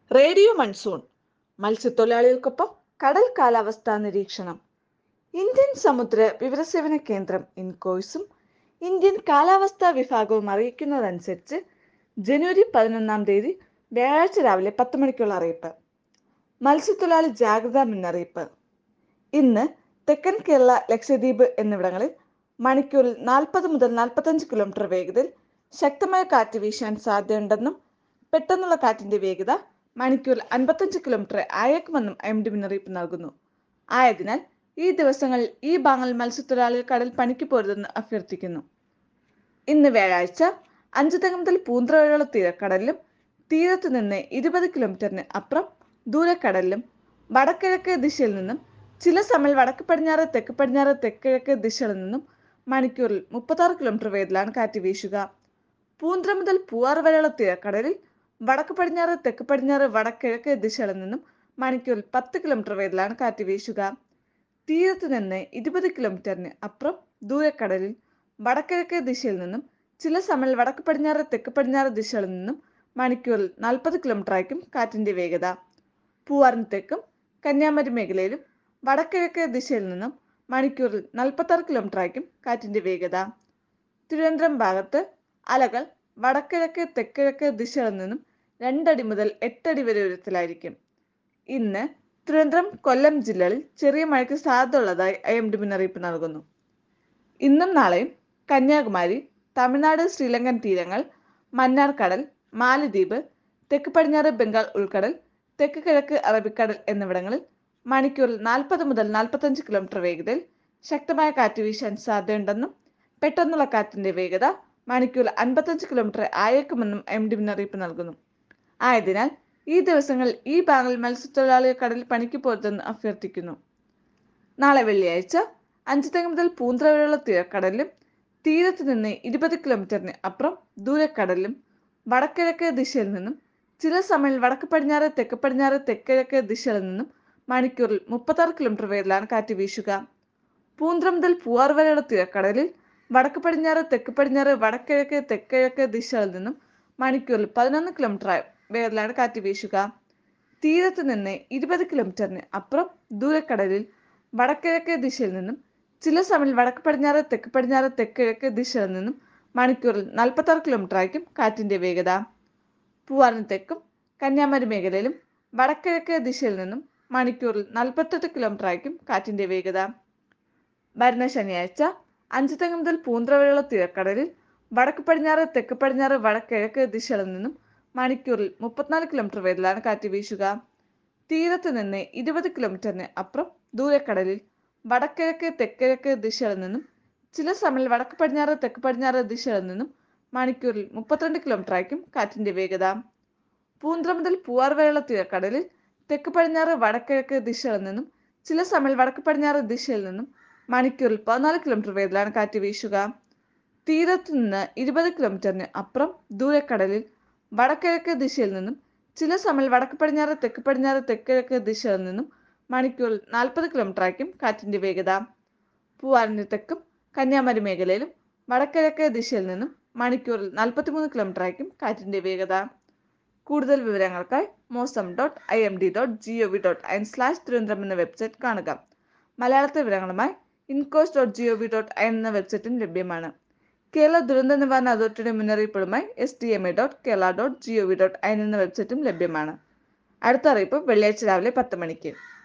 radio monsoon മത്സ്യത്തൊഴിലാളികൾക്കൊപ്പം കടൽ കാലാവസ്ഥാ നിരീക്ഷണം ഇന്ത്യൻ സമുദ്ര വിവരസേവന കേന്ദ്രം ഇൻകോയ്സും ഇന്ത്യൻ കാലാവസ്ഥാ വിഭാഗവും അറിയിക്കുന്നതനുസരിച്ച് ജനുവരി പതിനൊന്നാം തീയതി വ്യാഴാഴ്ച രാവിലെ പത്ത് മണിക്കുള്ള അറിയിപ്പ് മത്സ്യത്തൊഴിലാളി ജാഗ്രതാ മുന്നറിയിപ്പ് ഇന്ന് തെക്കൻ കേരള ലക്ഷദ്വീപ് എന്നിവിടങ്ങളിൽ മണിക്കൂറിൽ നാൽപ്പത് മുതൽ നാൽപ്പത്തഞ്ച് കിലോമീറ്റർ വേഗതയിൽ ശക്തമായ കാറ്റ് വീശാൻ സാധ്യതയുണ്ടെന്നും പെട്ടെന്നുള്ള കാറ്റിന്റെ വേഗത മണിക്കൂറിൽ അൻപത്തഞ്ച് കിലോമീറ്റർ ആയേക്കുമെന്നും എം ഡി മുന്നറിയിപ്പ് നൽകുന്നു ആയതിനാൽ ഈ ദിവസങ്ങളിൽ ഈ ഭാഗങ്ങളിൽ മത്സ്യത്തൊഴിലാളികൾ കടൽ പണിക്ക് പോരുതെന്ന് അഭ്യർത്ഥിക്കുന്നു ഇന്ന് വ്യാഴാഴ്ച അഞ്ചുതെങ്ങ് മുതൽ പൂന്തറ വരെയുള്ള തീരക്കടലിലും തീരത്ത് നിന്ന് ഇരുപത് കിലോമീറ്ററിന് അപ്പുറം ദൂരക്കടലിലും വടക്കിഴക്ക് ദിശയിൽ നിന്നും ചില സമയം വടക്ക് പടിഞ്ഞാറ് തെക്ക് പടിഞ്ഞാറ് തെക്കിഴക്ക് ദിശയിൽ നിന്നും മണിക്കൂറിൽ മുപ്പത്താറ് കിലോമീറ്റർ വേഗത്തിലാണ് കാറ്റ് വീശുക പൂന്തറ മുതൽ പൂവാർ വരെയുള്ള തീരക്കടലിൽ വടക്ക് പടിഞ്ഞാറ് തെക്ക് പടിഞ്ഞാറ് വടക്കിഴക്ക് ദിശകളിൽ നിന്നും മണിക്കൂറിൽ പത്ത് കിലോമീറ്റർ വേഗത്തിലാണ് കാറ്റ് വീശുക തീരത്ത് നിന്ന് ഇരുപത് കിലോമീറ്ററിന് അപ്പുറം ദൂരക്കടലിൽ വടക്കിഴക്ക് ദിശയിൽ നിന്നും ചില സമയം വടക്ക് പടിഞ്ഞാറ് തെക്ക് പടിഞ്ഞാറ് ദിശകളിൽ നിന്നും മണിക്കൂറിൽ നാൽപ്പത് കിലോമീറ്റർ ആയിരിക്കും കാറ്റിന്റെ വേഗത പൂവാറിന് തെക്കും കന്യാകുമാരി മേഖലയിലും വടക്കിഴക്ക് ദിശയിൽ നിന്നും മണിക്കൂറിൽ നാൽപ്പത്താറ് കിലോമീറ്റർ ആയിരിക്കും കാറ്റിന്റെ വേഗത തിരുവനന്തപുരം ഭാഗത്ത് അലകൾ വടക്കിഴക്ക് തെക്കിഴക്ക് ദിശകളിൽ നിന്നും രണ്ടടി മുതൽ എട്ടടി വരെ ഉയരത്തിലായിരിക്കും ഇന്ന് തിരുവനന്തപുരം കൊല്ലം ജില്ലകളിൽ ചെറിയ മഴയ്ക്ക് സാധ്യതയുള്ളതായി ഐ എം ഡി മുന്നറിയിപ്പ് നൽകുന്നു ഇന്നും നാളെയും കന്യാകുമാരി തമിഴ്നാട് ശ്രീലങ്കൻ തീരങ്ങൾ മന്നാർ കടൽ മാലദ്വീപ് തെക്ക് പടിഞ്ഞാറ് ബംഗാൾ ഉൾക്കടൽ തെക്ക് കിഴക്ക് അറബിക്കടൽ എന്നിവിടങ്ങളിൽ മണിക്കൂറിൽ നാൽപ്പത് മുതൽ നാൽപ്പത്തഞ്ച് കിലോമീറ്റർ വേഗതയിൽ ശക്തമായ കാറ്റ് വീശാൻ സാധ്യതയുണ്ടെന്നും പെട്ടെന്നുള്ള കാറ്റിന്റെ വേഗത മണിക്കൂറിൽ അൻപത്തഞ്ച് കിലോമീറ്റർ ആയേക്കുമെന്നും എം ഡി മുന്നറിയിപ്പ് നൽകുന്നു ആയതിനാൽ ഈ ദിവസങ്ങളിൽ ഈ ഭാഗങ്ങളിൽ മത്സ്യത്തൊഴിലാളികൾ കടലിൽ പണിക്ക് പോരുതെന്ന് അഭ്യർത്ഥിക്കുന്നു നാളെ വെള്ളിയാഴ്ച അഞ്ചുതെങ്ങ് മുതൽ പൂന്തറ വരെയുള്ള തീരക്കടലിലും തീരത്ത് നിന്ന് ഇരുപത് കിലോമീറ്ററിന് അപ്പുറം ദൂരക്കടലിലും വടക്കിഴക്ക് ദിശയിൽ നിന്നും ചില സമയം വടക്ക് പടിഞ്ഞാറ് തെക്ക് പടിഞ്ഞാറ് തെക്കിഴക്ക് ദിശകളിൽ നിന്നും മണിക്കൂറിൽ മുപ്പത്താറ് കിലോമീറ്റർ വേഗത്തിലാണ് കാറ്റ് വീശുക പൂന്തറ മുതൽ പൂവാർ വരെയുള്ള തീരക്കടലിൽ വടക്ക് പടിഞ്ഞാറ് തെക്ക് പടിഞ്ഞാറ് വടക്കിഴക്ക് തെക്കിഴക്ക് ദിശകളിൽ നിന്നും മണിക്കൂറിൽ പതിനൊന്ന് കിലോമീറ്റർ വേഗത്തിലാണ് കാറ്റ് വീശുക തീരത്ത് നിന്ന് ഇരുപത് കിലോമീറ്ററിന് അപ്പുറം ദൂരക്കടലിൽ വടക്കിഴക്ക് ദിശയിൽ നിന്നും ചില സമയം വടക്ക് പടിഞ്ഞാറ് തെക്ക് പടിഞ്ഞാറ് തെക്കിഴക്ക് ദിശയിൽ നിന്നും മണിക്കൂറിൽ നാൽപ്പത്താറ് കിലോമീറ്റർ ആയിരിക്കും കാറ്റിന്റെ വേഗത പൂവാറിന് തെക്കും കന്യാകുമാരി മേഖലയിലും വടക്കിഴക്ക് ദിശയിൽ നിന്നും മണിക്കൂറിൽ നാൽപ്പത്തെട്ട് കിലോമീറ്റർ ആയിരിക്കും കാറ്റിന്റെ വേഗത വരുന്ന ശനിയാഴ്ച അഞ്ചുതെങ്ങ് മുതൽ പൂന്തറ വരെയുള്ള തീരക്കടലിൽ വടക്ക് പടിഞ്ഞാറ് തെക്ക് പടിഞ്ഞാറ് വടക്കിഴക്ക് ദിശകളിൽ നിന്നും മണിക്കൂറിൽ മുപ്പത്തിനാല് കിലോമീറ്റർ വേഗത്തിലാണ് കാറ്റ് വീശുക തീരത്ത് നിന്ന് ഇരുപത് കിലോമീറ്ററിന് അപ്പുറം ദൂരക്കടലിൽ വടക്കിഴക്ക് തെക്കിഴക്ക് ദിശകളിൽ നിന്നും ചില സമയം വടക്ക് പടിഞ്ഞാറ് തെക്ക് പടിഞ്ഞാറ് ദിശകളിൽ നിന്നും മണിക്കൂറിൽ മുപ്പത്തിരണ്ട് കിലോമീറ്റർ ആയിരിക്കും കാറ്റിന്റെ വേഗത പൂന്തറ മുതൽ പൂവാർ വരെയുള്ള തീരക്കടലിൽ തെക്ക് പടിഞ്ഞാറ് വടക്കിഴക്ക് ദിശകളിൽ നിന്നും ചില സമയം വടക്ക് പടിഞ്ഞാറ് ദിശയിൽ നിന്നും മണിക്കൂറിൽ പതിനാല് കിലോമീറ്റർ വേഗത്തിലാണ് കാറ്റ് വീശുക തീരത്ത് നിന്ന് ഇരുപത് കിലോമീറ്ററിന് അപ്പുറം ദൂരക്കടലിൽ വടക്കിഴക്ക് ദിശയിൽ നിന്നും ചില സമയം വടക്ക് പടിഞ്ഞാറ് തെക്ക് പടിഞ്ഞാറ് തെക്കിഴക്ക് ദിശയിൽ നിന്നും മണിക്കൂറിൽ നാൽപ്പത് കിലോമീറ്റർ ആയിരിക്കും കാറ്റിന്റെ വേഗത പൂവാറിന് തെക്കും കന്യാകുമാരി മേഖലയിലും വടക്കിഴക്ക് ദിശയിൽ നിന്നും മണിക്കൂറിൽ നാൽപ്പത്തിമൂന്ന് കിലോമീറ്റർ ആയിരിക്കും കാറ്റിന്റെ വേഗത കൂടുതൽ വിവരങ്ങൾക്കായി mausam dot I M D dot G O V dot in slash Thiruvananthapuram എന്ന വെബ്സൈറ്റ് കാണുക മലയാളത്തെ വിവരങ്ങളുമായി INCOIS dot G O V dot I എന്ന വെബ്സൈറ്റും ലഭ്യമാണ് കേരള ദുരന്ത നിവാരണ അതോറിറ്റിയുടെ മുന്നറിയിപ്പുകളുമായി S T M A dot Kerala dot G O V dot I എന്ന വെബ്സൈറ്റും ലഭ്യമാണ് അടുത്ത അറിയിപ്പ് വെള്ളിയാഴ്ച രാവിലെ പത്ത് മണിക്ക്